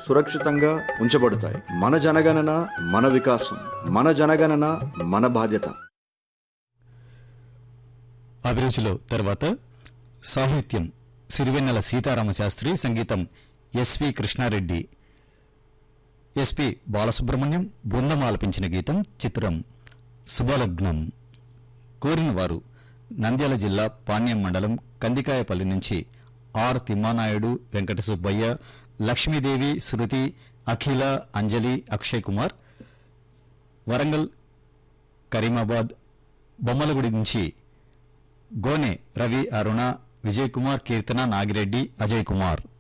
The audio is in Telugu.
సురక్షితంగా ఉంచబడతాయి మన జనగణన మన వికాసం మన జనగణన మన బాధ్యత అభిరుచిలో తర్వాత సాహిత్యం సిరివెన్నెల సీతారామ శాస్త్రి సంగీతం ఎస్వి కృష్ణారెడ్డి ఎస్పి బాలసుబ్రహ్మణ్యం బృందం ఆలపించిన గీతం చిత్రం శుభలగ్నం కోరిన వారు నంద్యాల జిల్లా పాణ్యం మండలం కందికాయపల్లి నుంచి ఆర్ తిమ్మానాయుడు వెంకట సుబ్బయ్య లక్ష్మీదేవి శృతి అఖిల అంజలి అక్షయ్ కుమార్ వరంగల్ కరీమాబాద్ బొమ్మలగుడి నుంచి గోనె రవి అరుణ విజయ్ కుమార్ కీర్తన నాగిరెడ్డి అజయ్ కుమార్